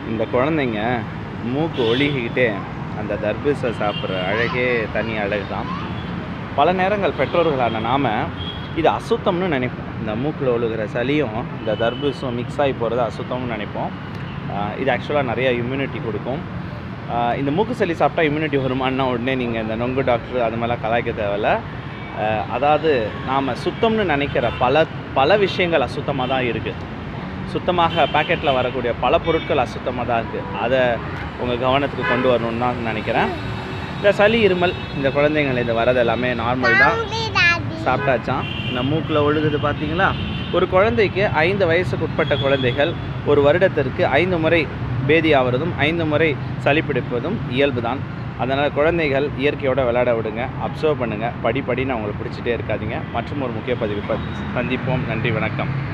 இந்த குழந்தைங்க மூக்கு ஒழுகிக்கிட்டே அந்த தர்பூசை சாப்பிட்ற அழகே தனி அழகு தான் பல நேரங்கள் பெற்றோர்களான நாம் இது அசுத்தம்னு நினைப்போம் இந்த மூக்கில் ஒழுகிற சளியும் இந்த தர்பூசும் மிக்ஸ் ஆகி போகிறது அசுத்தம்னு நினைப்போம் ஆஹ் இது ஆக்சுவலாக நிறைய இம்யூனிட்டி கொடுக்கும் ஆஹ் இந்த மூக்கு சளி சாப்பிட்டா இம்யூனிட்டி வருமானா உடனே நீங்கள் இந்த நொங்கு டாக்டர் அது மாதிரிலாம் கலாய்க்க தேவையில்ல ஆஹ் அதாவது நாம் சுத்தம்னு நினைக்கிற பல பல விஷயங்கள் அசுத்தமாக தான் இருக்குது சுத்தமாக பாக்கெட்டில் வரக்கூடிய பல பொருட்கள் அசுத்தமாக தான் இருக்குது அதை உங்கள் கவனத்துக்கு கொண்டு வரணும்னு தான் நினைக்கிறேன் இந்த சளி இருமல் இந்த குழந்தைங்கள் இது வரது எல்லாமே நார்மல் தான் சாப்பிட்டாச்சான் இந்த மூக்கில் ஒழுகுது பார்த்தீங்களா ஒரு குழந்தைக்கு ஐந்து வயசுக்கு உட்பட்ட குழந்தைகள் ஒரு வருடத்திற்கு ஐந்து முறை பேதி ஆவறதும் ஐந்து முறை சளி பிடிப்பதும் இயல்பு தான் அதனால் குழந்தைகள் இயற்கையோட விளையாட விடுங்க அப்சர்வ் பண்ணுங்கள் படிப்படின்னு அவங்களை பிடிச்சிட்டே இருக்காதீங்க மற்றும் ஒரு முக்கிய பதிவு ப- சந்திப்போம் நன்றி வணக்கம்